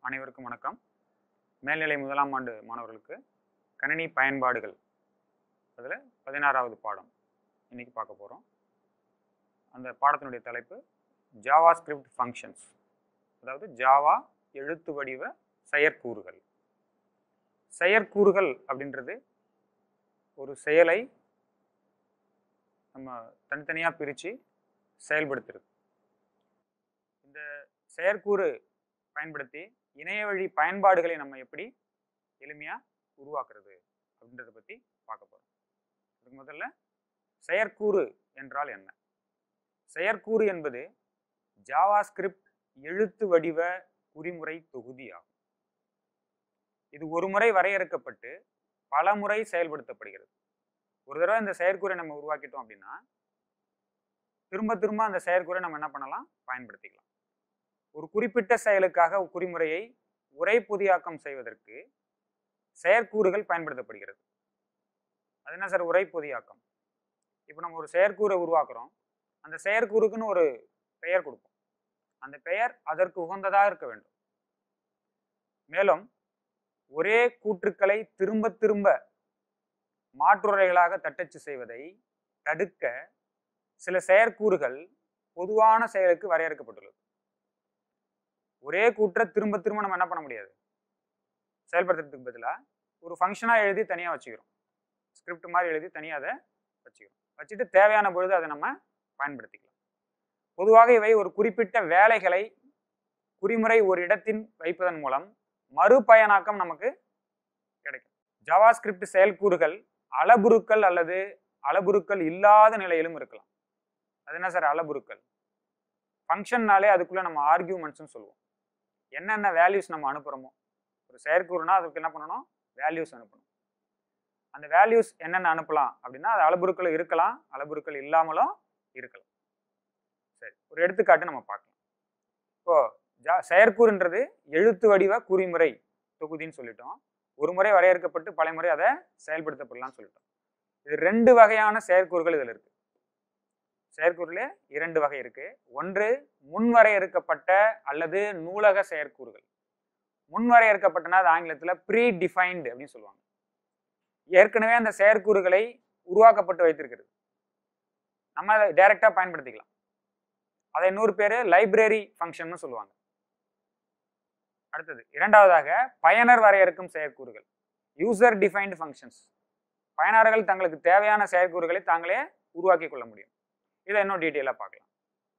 அனைவருக்கும் வணக்கம் மேல்நிலை முதலாம் ஆண்டு மாணவர்களுக்கு கணினி பயன்பாடுகள் அதில் பதினாறாவது பாடம் இன்னைக்கு பார்க்க போகிறோம் அந்த பாடத்தினுடைய தலைப்பு ஜாவா ஸ்கிரிப்ட் ஃபங்க்ஷன்ஸ் அதாவது ஜாவா எழுத்து வடிவ செயற்கூறுகள் செயற்கூறுகள் அப்படின்றது ஒரு செயலை நம்ம தனித்தனியாக பிரித்து செயல்படுத்துறது இந்த செயற்கூறு பயன்படுத்தி இணைய வழி பயன்பாடுகளை நம்ம எப்படி எளிமையாக உருவாக்குறது அப்படின்றத பற்றி பார்க்க போகிறோம் அதுக்கு முதல்ல செயற்கூறு என்றால் என்ன செயற்கூறு என்பது ஜாவா ஸ்கிரிப்ட் எழுத்து வடிவ குறிமுறை தொகுதி ஆகும் இது ஒரு முறை வரையறுக்கப்பட்டு பல முறை செயல்படுத்தப்படுகிறது ஒரு தடவை இந்த செயற்கூறை நம்ம உருவாக்கிட்டோம் அப்படின்னா திரும்ப திரும்ப அந்த செயற்கூறை நம்ம என்ன பண்ணலாம் பயன்படுத்திக்கலாம் ஒரு குறிப்பிட்ட செயலுக்காக குறிமுறையை உரை பொதியாக்கம் செய்வதற்கு செயற்கூறுகள் பயன்படுத்தப்படுகிறது அது என்ன சார் உரை பொதியாக்கம் இப்போ நம்ம ஒரு செயற்கூறை உருவாக்குறோம் அந்த செயற்கூறுக்குன்னு ஒரு பெயர் கொடுப்போம் அந்த பெயர் அதற்கு உகந்ததாக இருக்க வேண்டும் மேலும் ஒரே கூற்றுக்களை திரும்ப திரும்ப மாற்றுரைகளாக தட்டச்சு செய்வதை தடுக்க சில செயற்கூறுகள் பொதுவான செயலுக்கு வரையறுக்கப்பட்டுள்ளது ஒரே கூற்றை திரும்ப திரும்ப நம்ம என்ன பண்ண முடியாது செயல்படுத்துறதுக்கு பதிலாக ஒரு ஃபங்க்ஷனாக எழுதி தனியாக வச்சுக்கிறோம் ஸ்கிரிப்ட் மாதிரி எழுதி தனியாக அதை வச்சுக்கிறோம் வச்சுட்டு தேவையான பொழுது அதை நம்ம பயன்படுத்திக்கலாம் பொதுவாக இவை ஒரு குறிப்பிட்ட வேலைகளை குறிமுறை ஒரு இடத்தின் வைப்பதன் மூலம் மறுபயனாக்கம் நமக்கு கிடைக்கும் ஜாவா ஸ்கிரிப்ட் செயல்கூறுகள் அளபுருக்கள் அல்லது அளபுருக்கள் இல்லாத நிலையிலும் இருக்கலாம் அது என்ன சார் அளபுருக்கள் ஃபங்க்ஷன்னாலே அதுக்குள்ளே நம்ம ஆர்கியூமெண்ட்ஸ்னு சொல்லுவோம் என்னென்ன வேல்யூஸ் நம்ம அனுப்புகிறோமோ ஒரு செயற்கூறுனா அதுக்கு என்ன பண்ணணும் வேல்யூஸ் அனுப்பணும் அந்த வேல்யூஸ் என்னென்ன அனுப்பலாம் அப்படின்னா அது அளபுருக்கள் இருக்கலாம் அளபுருக்கள் இல்லாமலும் இருக்கலாம் சரி ஒரு எடுத்துக்காட்டு நம்ம பார்க்கலாம் இப்போ ஜா செயற்கூறுன்றது எழுத்து வடிவ குறிமுறை தொகுதின்னு சொல்லிட்டோம் ஒரு முறை வரையறுக்கப்பட்டு பல முறை அதை செயல்படுத்தப்படலாம்னு சொல்லிட்டோம் இது ரெண்டு வகையான செயற்கூறுகள் இதில் இருக்கு செயற்கூறுல இரண்டு வகை இருக்கு ஒன்று முன்வரையறுக்கப்பட்ட அல்லது நூலக செயற்கூறுகள் முன்வரையறுக்கப்பட்டனா அது ஆங்கிலத்தில் ப்ரீ டிஃபைன்டு அப்படின்னு சொல்லுவாங்க ஏற்கனவே அந்த செயற்கூறுகளை உருவாக்கப்பட்டு வைத்திருக்கிறது நம்ம அதை டைரெக்டாக பயன்படுத்திக்கலாம் அதை இன்னொரு பேர் லைப்ரரி ஃபங்க்ஷன்னு சொல்லுவாங்க அடுத்தது இரண்டாவதாக பயனர் வரையறுக்கும் செயற்கூறுகள் யூசர் டிஃபைன்டு ஃபங்க்ஷன்ஸ் பயனர்கள் தங்களுக்கு தேவையான செயற்கூறுகளை தாங்களே உருவாக்கி கொள்ள முடியும் இதை இன்னும் டீட்டெயிலாக பார்க்கலாம்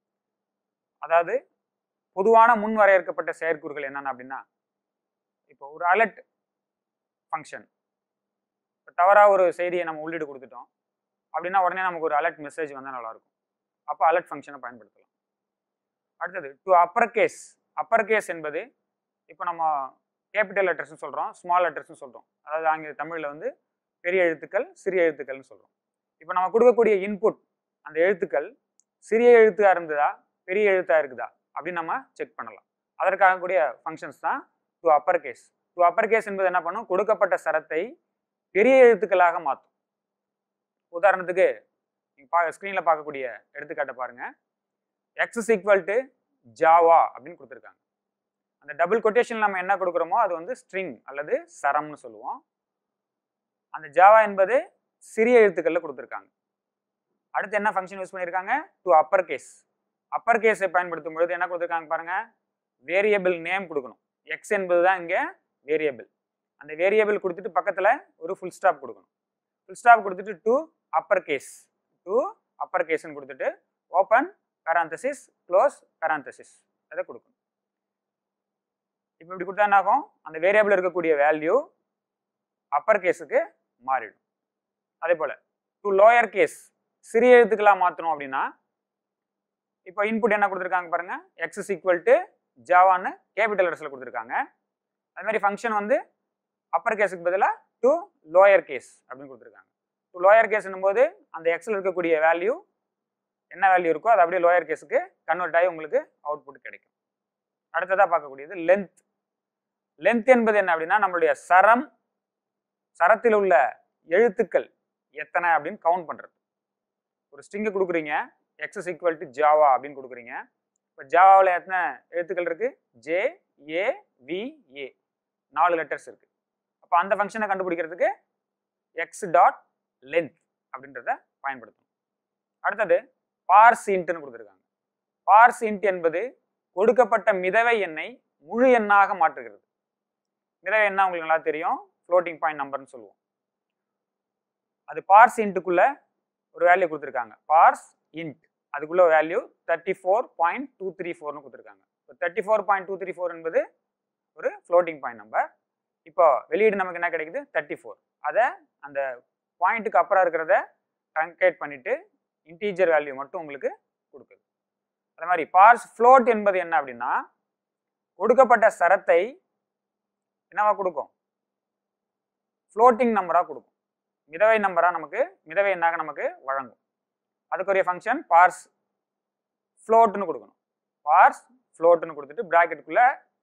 அதாவது பொதுவான முன் வரையறுக்கப்பட்ட செயற்கூறுகள் என்னென்ன அப்படின்னா இப்போ ஒரு அலர்ட் ஃபங்க்ஷன் இப்போ தவறாக ஒரு செய்தியை நம்ம உள்ளீடு கொடுத்துட்டோம் அப்படின்னா உடனே நமக்கு ஒரு அலர்ட் மெசேஜ் வந்தால் நல்லாயிருக்கும் அப்போ அலர்ட் ஃபங்க்ஷனை பயன்படுத்தலாம் அடுத்தது to upper case upper case என்பது இப்போ நம்ம கேபிட்டல் லெட்டர்ஸ்னு சொல்கிறோம் ஸ்மால் லெட்டர்ஸ்னு சொல்கிறோம் அதாவது ஆங்கில தமிழில் வந்து பெரிய எழுத்துக்கள் சிறிய எழுத்துக்கள்னு சொல்கிறோம் இப்போ நம்ம கொடுக்கக்கூடிய இன்புட் அந்த எழுத்துக்கள் சிறிய எழுத்தாக இருந்ததா பெரிய எழுத்தாக இருக்குதா அப்படின்னு நம்ம செக் பண்ணலாம் அதற்காக கூடிய ஃபங்க்ஷன்ஸ் தான் to upper case to upper case என்பது என்ன பண்ணும் கொடுக்கப்பட்ட சரத்தை பெரிய எழுத்துக்களாக மாற்றும் உதாரணத்துக்கு நீங்கள் பா ஸ்க்ரீனில் பார்க்கக்கூடிய எடுத்துக்காட்டை பாருங்க X is equal to Java அப்படின்னு கொடுத்துருக்காங்க அந்த டபுள் கொட்டேஷன் நம்ம என்ன கொடுக்குறோமோ அது வந்து ஸ்ட்ரிங் அல்லது சரம்னு சொல்லுவோம் அந்த ஜாவா என்பது சிறிய எழுத்துக்களில் கொடுத்துருக்காங்க அடுத்து என்ன ஃபங்க்ஷன் யூஸ் பண்ணியிருக்காங்க டு அப்பர் கேஸ் அப்பர் கேஸை பயன்படுத்தும் பொழுது என்ன கொடுத்துருக்காங்க பாருங்க வேரியபிள் நேம் கொடுக்கணும் எக்ஸ் என்பது தான் இங்கே வேரியபிள் அந்த வேரியபிள் கொடுத்துட்டு பக்கத்தில் ஒரு ஃபுல் ஸ்டாப் கொடுக்கணும் ஃபுல் ஸ்டாப் கொடுத்துட்டு to upper case to upper கேஸ்ன்னு கொடுத்துட்டு ஓப்பன் பேராந்தசிஸ் க்ளோஸ் பேராந்தசிஸ் அதை கொடுக்கணும் இப்போ இப்படி கொடுத்தா என்ன ஆகும் அந்த வேரியபிள் இருக்கக்கூடிய வேல்யூ அப்பர் கேஸுக்கு மாறிடும் அதே போல் டு லோயர் கேஸ் சிறிய எழுத்துக்களாக மாற்றணும் அப்படின்னா இப்போ இன்புட் என்ன கொடுத்துருக்காங்க பாருங்க எக்ஸ் இஸ் ஈக்குவல் டு ஜாவான்னு கேபிட்டல் லெட்டர்ஸில் கொடுத்துருக்காங்க அது மாதிரி ஃபங்க்ஷன் வந்து அப்பர் கேஸுக்கு பதிலாக டு லோயர் கேஸ் அப்படின்னு கொடுத்துருக்காங்க டு லோயர் கேஸ்னும் போது அந்த எக்ஸில் இருக்கக்கூடிய வேல்யூ என்ன வேல்யூ இருக்கோ அது அப்படியே லோயர் கேஸுக்கு கன்வெர்ட் ஆகி உங்களுக்கு அவுட்புட் கிடைக்கும் அடுத்ததாக பார்க்கக்கூடியது லென்த் லென்த் என்பது என்ன அப்படின்னா நம்மளுடைய சரம் சரத்தில் உள்ள எழுத்துக்கள் எத்தனை அப்படின்னு கவுண்ட் பண்ணுறது ஒரு ஸ்ட்ரிங்கு கொடுக்குறீங்க X is equal to Java அப்படின்னு கொடுக்குறீங்க இப்போ ஜாவாவில் எத்தனை எழுத்துக்கள் இருக்குது ஜே ஏ வி ஏ நாலு லெட்டர்ஸ் இருக்கு அப்போ அந்த ஃபங்க்ஷனை கண்டுபிடிக்கிறதுக்கு எக்ஸ் டாட் லென்த் அப்படின்றத பயன்படுத்தணும் அடுத்தது பார்ஸ் இன்ட்னு கொடுத்துருக்காங்க பார்ஸ் இன்ட் என்பது கொடுக்கப்பட்ட மிதவை எண்ணை முழு எண்ணாக மாற்றுகிறது மிதவை எண்ணா உங்களுக்கு நல்லா தெரியும் ஃப்ளோட்டிங் பாயிண்ட் நம்பர்னு சொல்லுவோம் அது பார்ஸ் இன்ட்டுக்குள்ள ஒரு வேல்யூ கொடுத்துருக்காங்க பார்ஸ் இன்ட் அதுக்குள்ள value thirty four point two three ஃபோர்னு கொடுத்துருக்காங்க இப்போ thirty four point two three four என்பது ஒரு ஃப்ளோட்டிங் பாயிண்ட் நம்பர் இப்போ வெளியீடு நமக்கு என்ன கிடைக்குது தேர்ட்டி ஃபோர் அதை அந்த பாயிண்ட்டுக்கு அப்புறம் இருக்கிறத ட்ரங்கேட் பண்ணிட்டு இன்டீஜர் வேல்யூ மட்டும் உங்களுக்கு கொடுக்குது அதே மாதிரி பார்ஸ் ஃப்ளோட் என்பது என்ன அப்படின்னா கொடுக்கப்பட்ட சரத்தை என்னவா கொடுக்கும் ஃப்ளோட்டிங் நம்பராக கொடுக்கும் மிதவை நம்பராக நமக்கு மிதவை எண்ணாக நமக்கு வழங்கும் அதுக்குரிய ஃபங்க்ஷன் பார்ஸ் ஃப்ளோட்னு கொடுக்கணும் பார்ஸ் ஃப்ளோட்னு கொடுத்துட்டு ப்ராக்கெட்டுக்குள்ள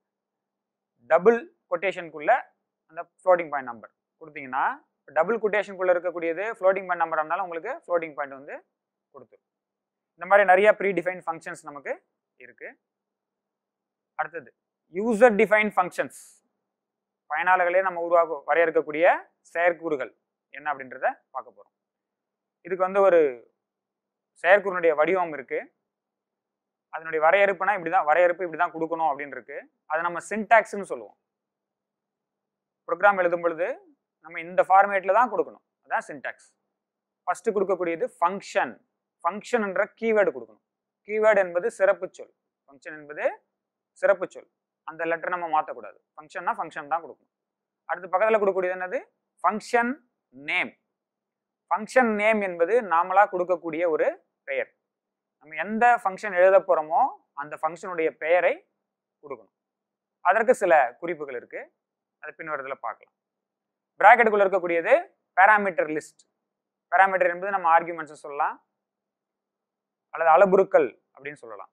டபுள் கொட்டேஷனுக்குள்ள அந்த ஃப்ளோட்டிங் பாயிண்ட் நம்பர் கொடுத்தீங்கன்னா டபுள் கொட்டேஷனுக்குள்ள இருக்கக்கூடியது ஃப்ளோட்டிங் பாயிண்ட் நம்பர் இருந்தாலும் உங்களுக்கு ஃப்ளோட்டிங் பாயிண்ட் வந்து கொடுத்துரும் இந்த மாதிரி நிறைய ப்ரீ டிஃபைன் ஃபங்க்ஷன்ஸ் நமக்கு இருக்கு அடுத்தது யூசர் டிஃபைன் ஃபங்க்ஷன்ஸ் பயனாளர்களே நம்ம உருவாக்க வரையறுக்கக்கூடிய செயற்கூறுகள் என்ன அப்படின்றத பார்க்க போறோம் இதுக்கு வந்து ஒரு செயற்கூறினுடைய வடிவம் இருக்கு அதனுடைய வரையறுப்புனா இப்படிதான் வரையறுப்பு இப்படிதான் கொடுக்கணும் அப்படின்னு இருக்கு அதை நம்ம சின்டாக்ஸ்னு சொல்லுவோம் ப்ரோக்ராம் எழுதும் பொழுது நம்ம இந்த ஃபார்மேட்ல தான் கொடுக்கணும் அதான் சின்டாக்ஸ் ஃபர்ஸ்ட் கொடுக்கக்கூடியது ஃபங்க்ஷன் ஃபங்க்ஷன்ன்ற கீவேர்டு கொடுக்கணும் கீவேர்டு என்பது சிறப்பு சொல் ஃபங்க்ஷன் என்பது சிறப்பு சொல் அந்த லெட்டர் நம்ம மாற்றக்கூடாது ஃபங்க்ஷன்னா ஃபங்க்ஷன் தான் கொடுக்கணும் அடுத்து பக்கத்தில் கொடுக்கக்கூடியது என்னது ஃபங்க்ஷன் நேம் ஃபங்க்ஷன் நேம் என்பது நாமளாக கொடுக்கக்கூடிய ஒரு பெயர் நம்ம எந்த ஃபங்க்ஷன் எழுத போகிறோமோ அந்த ஃபங்க்ஷனுடைய பெயரை கொடுக்கணும் அதற்கு சில குறிப்புகள் இருக்கு அது பின்வரத்தில் பார்க்கலாம் ப்ராக்கெட்டுக்குள்ள இருக்கக்கூடியது பேராமீட்டர் லிஸ்ட் பேராமீட்டர் என்பது நம்ம ஆர்குமெண்ட்ஸ் சொல்லலாம் அல்லது அளபுருக்கள் அப்படின்னு சொல்லலாம்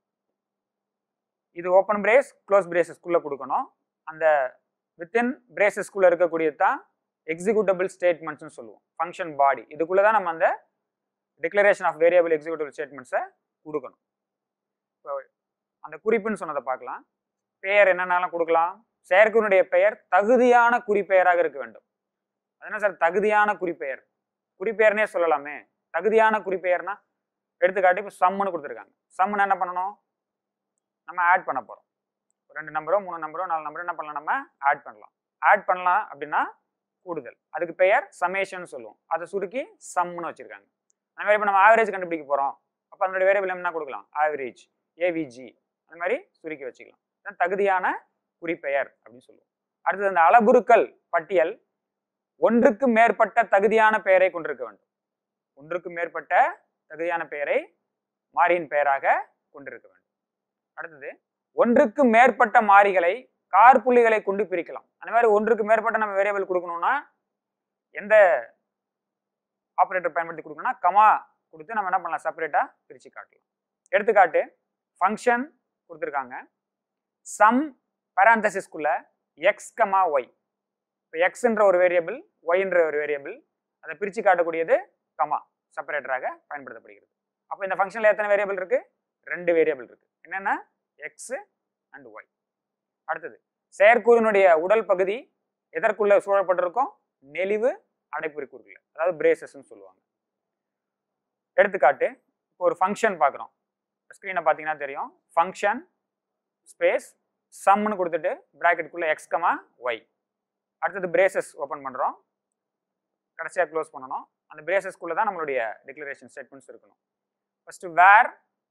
இது ஓப்பன் பிரேஸ் க்ளோஸ் பிரேசஸ்க்குள்ளே கொடுக்கணும் அந்த வித்தின் பிரேசஸ்க்குள்ளே இருக்கக்கூடியது தான் எக்ஸிக்யூட்டபிள் ஸ்டேட்மெண்ட்ஸ்னு சொல்லுவோம் ஃபங்க்ஷன் பாடி இதுக்குள்ளே தான் நம்ம அந்த டிக்ளரேஷன் ஆஃப் வேரியபிள் எக்ஸிக்யூட்டிவ் ஸ்டேட்மெண்ட்ஸை கொடுக்கணும் இப்போ அந்த குறிப்புன்னு சொன்னதை பார்க்கலாம் பெயர் என்னென்னலாம் கொடுக்கலாம் செயற்குனுடைய பெயர் தகுதியான குறிப்பெயராக இருக்க வேண்டும் அது என்ன சார் தகுதியான குறிப்பெயர் குறிப்பெயர்னே சொல்லலாமே தகுதியான குறிப்பெயர்னா எடுத்துக்காட்டு இப்போ சம்முன்னு கொடுத்துருக்காங்க சம்முன்னு என்ன பண்ணணும் நம்ம ஆட் பண்ண போகிறோம் ரெண்டு நம்பரோ மூணு நம்பரோ நாலு நம்பரோ என்ன பண்ணலாம் நம்ம ஆட் பண்ணலாம் ஆட் பண்ணலாம் அப்படின்னா கூடுதல் அதுக்கு பெயர் சமேஷன் சொல்லுவோம் அதை சுருக்கி சம்னு வச்சிருக்காங்க அந்த மாதிரி இப்போ நம்ம ஆவரேஜ் கண்டுபிடிக்க போகிறோம் அப்போ அதனுடைய வேரியபிள் என்ன கொடுக்கலாம் ஆவரேஜ் ஏவிஜி அந்த மாதிரி சுருக்கி வச்சுக்கலாம் இதான் தகுதியான குறிப்பெயர் அப்படின்னு சொல்லுவோம் அடுத்தது அந்த அளபுருக்கள் பட்டியல் ஒன்றுக்கு மேற்பட்ட தகுதியான பெயரை கொண்டிருக்க வேண்டும் ஒன்றுக்கு மேற்பட்ட தகுதியான பெயரை மாறியின் பெயராக கொண்டிருக்க வேண்டும் அடுத்தது ஒன்றுக்கு மேற்பட்ட மாறிகளை கார்புள்ளிகளை கொண்டு பிரிக்கலாம் அந்த மாதிரி ஒன்றுக்கு மேற்பட்ட நம்ம வேரியபிள் கொடுக்கணும்னா எந்த ஆப்ரேட்டர் பயன்படுத்தி கொடுக்கணும்னா கமா கொடுத்து நம்ம என்ன பண்ணலாம் செப்பரேட்டாக பிரித்து காட்டலாம் எடுத்துக்காட்டு ஃபங்க்ஷன் கொடுத்துருக்காங்க சம் பராந்தசிஸ்குள்ள எக்ஸ் கமா ஒய் இப்போ எக்ஸ்ன்ற ஒரு வேரியபிள் ஒய்ன்ற ஒரு வேரியபிள் அதை பிரித்து காட்டக்கூடியது கமா செப்பரேட்டராக பயன்படுத்தப்படுகிறது அப்போ இந்த ஃபங்க்ஷனில் எத்தனை வேரியபிள் இருக்கு ரெண்டு வேரியபிள் இருக்கு என்னென்ன எக்ஸ் அண்ட் ஒய் அடுத்தது செயற்கூறினுடைய உடல் பகுதி எதற்குள்ள சூழப்பட்டிருக்கும் நெளிவு அடைப்புக்குறிக்குள்ள அதாவது பிரேசஸ்ன்னு சொல்லுவாங்க எடுத்துக்காட்டு இப்போ ஒரு ஃபங்க்ஷன் பார்க்குறோம் ஸ்க்ரீனை பார்த்தீங்கன்னா தெரியும் ஃபங்க்ஷன் ஸ்பேஸ் சம்னு கொடுத்துட்டு ப்ராக்கெட்டுக்குள்ளே எக்ஸ் கமா ஒய் அடுத்தது பிரேசஸ் ஓப்பன் பண்ணுறோம் கடைசியாக க்ளோஸ் பண்ணணும் அந்த பிரேசஸ்க்குள்ளே தான் நம்மளுடைய டிக்ளரேஷன் ஸ்டேட்மெண்ட்ஸ் இருக்கணும் first var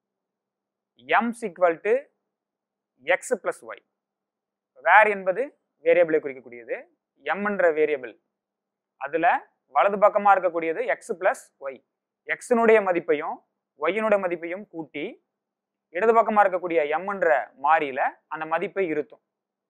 m equal to x plus y var என்பது வேரியபிளை குறிக்கக்கூடியது எம்ன்ற வேரியபிள் அதில் வலது பக்கமாக இருக்கக்கூடியது எக்ஸ் ப்ளஸ் ஒய் எக்ஸினுடைய மதிப்பையும் ஒய்யினுடைய மதிப்பையும் கூட்டி இடது பக்கமாக இருக்கக்கூடிய எம்ன்ற மாறியில அந்த மதிப்பை இருத்தும்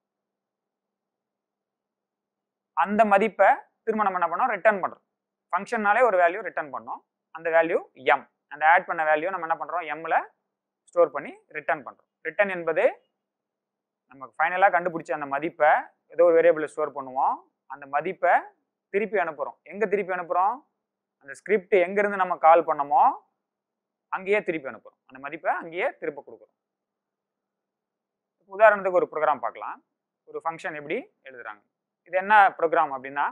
அந்த மதிப்பை திரும்ப நம்ம என்ன பண்ணோம் ரிட்டர்ன் பண்ணுறோம் ஃபங்க்ஷன்னாலே ஒரு வேல்யூ ரிட்டர்ன் பண்ணோம் அந்த வேல்யூ எம் அந்த ஆட் பண்ண வேல்யூ நம்ம என்ன பண்ணுறோம் எம்மில் ஸ்டோர் பண்ணி ரிட்டர்ன் பண்ணுறோம் ரிட்டர்ன் என்பது நமக்கு ஃபைனலாக கண்டுபிடிச்ச அந்த மதிப்பை ஏதோ ஒரு வேரியபிளில் ஸ்டோர் பண்ணுவோம் அந்த மதிப்பை திருப்பி அனுப்புகிறோம் எங்கே திருப்பி அனுப்புகிறோம் அந்த ஸ்கிரிப்ட் எங்கேருந்து நம்ம கால் பண்ணமோ அங்கேயே திருப்பி அனுப்புகிறோம் அந்த மதிப்பை அங்கேயே திருப்ப கொடுக்குறோம் உதாரணத்துக்கு ஒரு ப்ரோக்ராம் பார்க்கலாம் ஒரு ஃபங்க்ஷன் எப்படி எழுதுறாங்க இது என்ன ப்ரோக்ராம் அப்படின்னா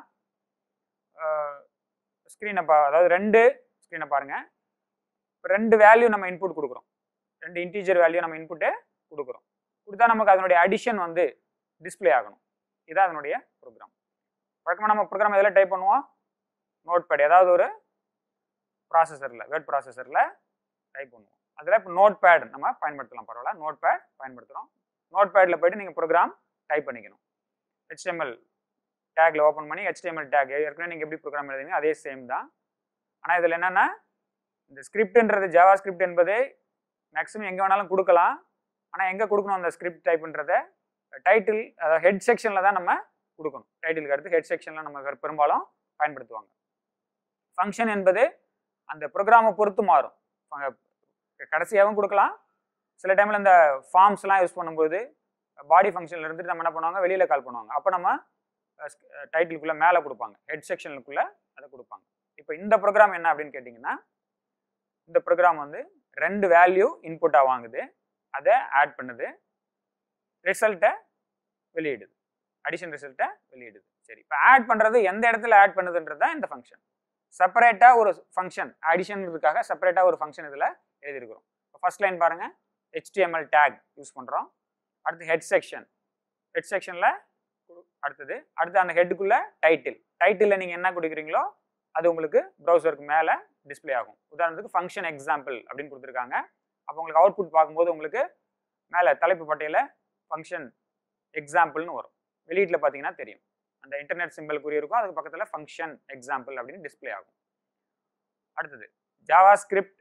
ஸ்க்ரீனை பா அதாவது ரெண்டு ஸ்க்ரீனை பாருங்க இப்ப ரெண்டு வேல்யூ நம்ம இன்புட் கொடுக்குறோம் ரெண்டு இன்டீஜர் வேல்யூ நம்ம இன்புட்டே கொடுக்குறோம் கொடுத்தா நமக்கு அதனுடைய அடிஷன் வந்து டிஸ்ப்ளே ஆகணும் இதான் அதனுடைய ப்ரோக்ராம் வழக்கமாக நம்ம ப்ரோக்ராம் எதில் டைப் பண்ணுவோம் நோட் பேட் ஏதாவது ஒரு ப்ராசஸரில் வேர்ட் ப்ராசஸரில் டைப் பண்ணுவோம் அதில் இப்போ நோட் பேட் நம்ம பயன்படுத்தலாம் பரவாயில்ல நோட் பேட் பயன்படுத்துகிறோம் நோட் பேடில் போயிட்டு நீங்கள் ப்ரோக்ராம் டைப் பண்ணிக்கணும் ஹெச்டிஎம்எல் டேக்ல ஓப்பன் பண்ணி HTML டேக் ஏற்கனவே நீங்கள் எப்படி ப்ரோக்ராம் எழுதுவீங்க அதே சேம் தான் ஆனால் இதில் என்னென்னா இந்த ஸ்கிரிப்ட்ன்றது ஜாவா ஸ்கிரிப்ட் என்பது மேக்ஸிமம் எங்கே வேணாலும் கொடுக்கலாம் ஆனால் எங்கே கொடுக்கணும் அந்த ஸ்கிரிப்ட் டைப்ன்றத டைட்டில் அதாவது ஹெட் செக்ஷனில் தான் நம்ம கொடுக்கணும் டைட்டிலுக்கு அடுத்து ஹெட் செக்ஷனில் நம்ம பெரு- பெரும்பாலும் பயன்படுத்துவாங்க ஃபங்க்ஷன் என்பது அந்த ப்ரோக்ராமை பொறுத்து மாறும் கடைசியாகவும் கொடுக்கலாம் சில டைமில் இந்த ஃபார்ம்ஸ்லாம் யூஸ் பண்ணும்போது பாடி ஃபங்க்ஷனில் இருந்துட்டு நம்ம என்ன பண்ணுவாங்க வெளியில் கால் பண்ணுவாங்க அப்போ நம்ம டைட்டிலுக்குள்ளே மேலே கொடுப்பாங்க ஹெட் செக்ஷனுக்குள்ளே அதை கொடுப்பாங்க இப்போ இந்த ப்ரோக்ராம் என்ன அப்படின்னு கேட்டிங்கன்னா இந்த ப்ரோக்ராம் வந்து ரெண்டு வேல்யூ இன்புட்டாக வாங்குது அதை ஆட் பண்ணுது ரிசல்ட்டை வெளியிடுது அடிஷன் ரிசல்ட்டை வெளியிடுது சரி இப்போ ஆட் பண்ணுறது எந்த இடத்துல ஆட் பண்ணுதுன்றது தான் இந்த ஃபங்க்ஷன் செப்பரேட்டாக ஒரு ஃபங்க்ஷன் அடிஷனுக்காக செப்பரேட்டாக ஒரு ஃபங்க்ஷன் இதில் எழுதியிருக்கிறோம் இப்போ ஃபர்ஸ்ட் லைன் பாருங்கள் HTML டேக் யூஸ் பண்ணுறோம் அடுத்து ஹெட் செக்ஷன் ஹெட் செக்ஷனில் அடுத்தது அடுத்து அந்த ஹெட்டுக்குள்ளே டைட்டில் டைட்டிலில் நீங்கள் என்ன கொடுக்குறீங்களோ அது உங்களுக்கு ப்ரௌசருக்கு மேலே டிஸ்ப்ளே ஆகும் உதாரணத்துக்கு ஃபங்க்ஷன் எக்ஸாம்பிள் அப்படின்னு கொடுத்துருக்காங்க அப்போ உங்களுக்கு அவுட்புட் பார்க்கும்போது உங்களுக்கு மேலே தலைப்பு பட்டையில் ஃபங்க்ஷன் எக்ஸாம்பிள்னு வரும் வெளியீட்டில் பார்த்தீங்கன்னா தெரியும் அந்த இன்டர்நெட் சிம்பிள் குறி இருக்கும் அதுக்கு பக்கத்தில் ஃபங்க்ஷன் எக்ஸாம்பிள் அப்படின்னு டிஸ்ப்ளே ஆகும் அடுத்தது ஜாவா ஸ்கிரிப்ட்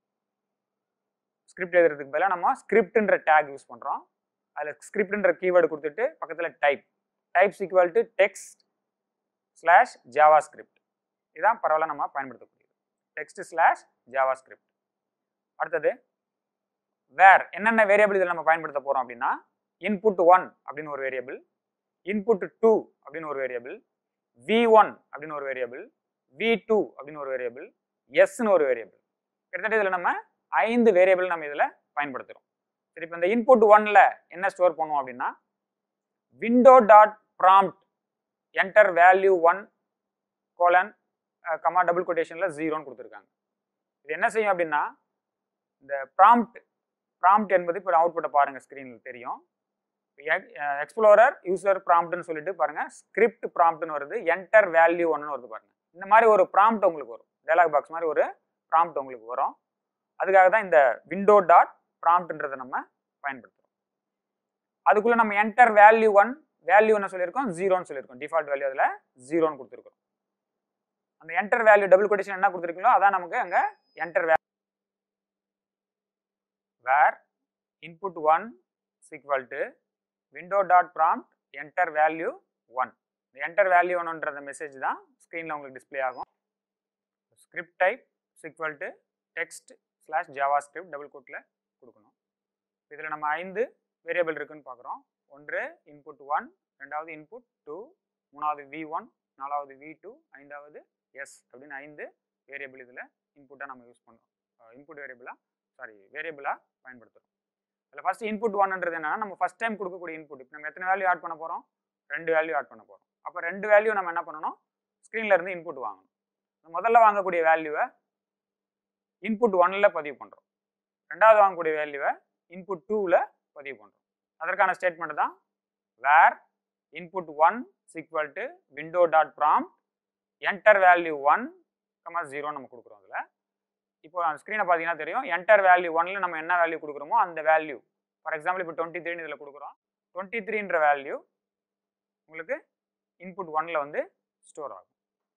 ஸ்கிரிப்ட் எழுதுறதுக்கு பதிலாக நம்ம ஸ்கிரிப்ட்ன்ற டேக் யூஸ் பண்ணுறோம் அதில் ஸ்கிரிப்ட்ன்ற கீவேர்டு கொடுத்துட்டு பக்கத்தில் type type equal to text slash JavaScript இதுதான் பரவாயில்ல நம்ம பயன்படுத்தக்கூடியது டெக்ஸ்ட் ஸ்லாஷ் ஜாவா ஸ்கிரிப்ட் அடுத்தது வேர் என்னென்ன வேரியபிள் இதில் நம்ம பயன்படுத்த போகிறோம் அப்படின்னா இன்புட் ஒன் அப்படின்னு ஒரு வேரியபிள் இன்புட் டூ அப்படின்னு ஒரு வேரியபிள் வி ஒன் அப்படின்னு ஒரு வேரியபிள் வி டூ அப்படின்னு ஒரு வேரியபிள் எஸ்ன்னு ஒரு வேரியபிள் கிட்டத்தட்ட இதில் நம்ம ஐந்து வேரியபிள் நம்ம இதில் பயன்படுத்துகிறோம் சரி இப்போ இந்த இன்புட் ஒன்ல என்ன ஸ்டோர் பண்ணுவோம் அப்படின்னா window dot prompt enter value one colon comma double கொட்டேஷனில் ஜீரோன்னு கொடுத்துருக்காங்க இது என்ன செய்யும் அப்படின்னா இந்த ப்ராம்ப்ட் ப்ராம்ப்ட் என்பது இப்போ அவுட்புட்டை பாருங்கள் ஸ்க்ரீனில் தெரியும் எக்ஸ்ப்ளோரர் யூசர் ப்ராம்ப்ட்னு சொல்லிட்டு பாருங்க ஸ்கிரிப்ட் ப்ராம்ப்ட்னு வருது என்டர் வேல்யூ ஒன்னு வருது பாருங்க இந்த மாதிரி ஒரு ப்ராம்ப்ட் உங்களுக்கு வரும் டயலாக் பாக்ஸ் மாதிரி ஒரு ப்ராம்ப்ட் உங்களுக்கு வரும் அதுக்காக தான் இந்த விண்டோ டாட் ப்ராம்ப்ட்ன்றதை நம்ம பயன்படுத்துறோம் அதுக்குள்ள நம்ம என்டர் வேல்யூ ஒன் வேல்யூ என்ன சொல்லியிருக்கோம் ஜீரோன்னு சொல்லியிருக்கோம் டிஃபால்ட் வேல்யூ அதில் ஜீரோன்னு கொடுத்துருக்கோம் அந்த என்டர் வேல்யூ டபுள் கொட்டேஷன் என்ன கொடுத்துருக்கீங்களோ அதான் நமக்கு அங்கே enter value var input one equal to window dot prompt enter value one இந்த என்டர் வேல்யூ ஒன்றுன்ற மெசேஜ் தான் ஸ்க்ரீனில் உங்களுக்கு டிஸ்ப்ளே ஆகும் script type equal to text slash JavaScript double கோட்டில் கொடுக்கணும் இதில் நம்ம ஐந்து வேரியபிள் இருக்குன்னு பார்க்குறோம் ஒன்று இன்புட் ஒன் ரெண்டாவது இன்புட் டூ மூணாவது வி ஒன் நாலாவது வி டூ ஐந்தாவது எஸ் அப்படின்னு ஐந்து வேரியபிள் இதில் இன்புட்டாக நம்ம யூஸ் பண்ணுறோம் இன்புட் வேரியபிளாக சாரி வேரியபிளாக பயன்படுத்துகிறோம் அதில் ஃபஸ்ட் இன்புட் ஒன்ன்றது என்னன்னா நம்ம ஃபஸ்ட் டைம் கொடுக்கக்கூடிய இன்புட் இப்போ நம்ம எத்தனை வேல்யூ ஆட் பண்ண போகிறோம் ரெண்டு வேல்யூ ஆட் பண்ண போகிறோம் அப்போ ரெண்டு வேல்யூ நம்ம என்ன பண்ணணும் ஸ்க்ரீனில் இருந்து இன்புட் வாங்கணும் முதல்ல வாங்கக்கூடிய வேல்யூவை இன்புட் ஒன்ல பதிவு பண்ணுறோம் ரெண்டாவது வாங்கக்கூடிய வேல்யூவை இன்புட் டூவில் பதிவு பண்ணுறோம் அதற்கான ஸ்டேட்மெண்ட் தான் var input one equal to window dot prompt enter value one comma zero நம்ம கொடுக்குறோம் அதில் இப்போ ஸ்க்ரீனை பார்த்தீங்கன்னா தெரியும் என்டர் வேல்யூ ஒன்ல நம்ம என்ன வேல்யூ கொடுக்குறோமோ அந்த வேல்யூ ஃபார் எக்ஸாம்பிள் இப்போ டுவெண்ட்டி த்ரீன்னு இதில் கொடுக்குறோம் டுவெண்ட்டி த்ரீன்ற வேல்யூ உங்களுக்கு இன்புட் ஒன்ல வந்து ஸ்டோர் ஆகும்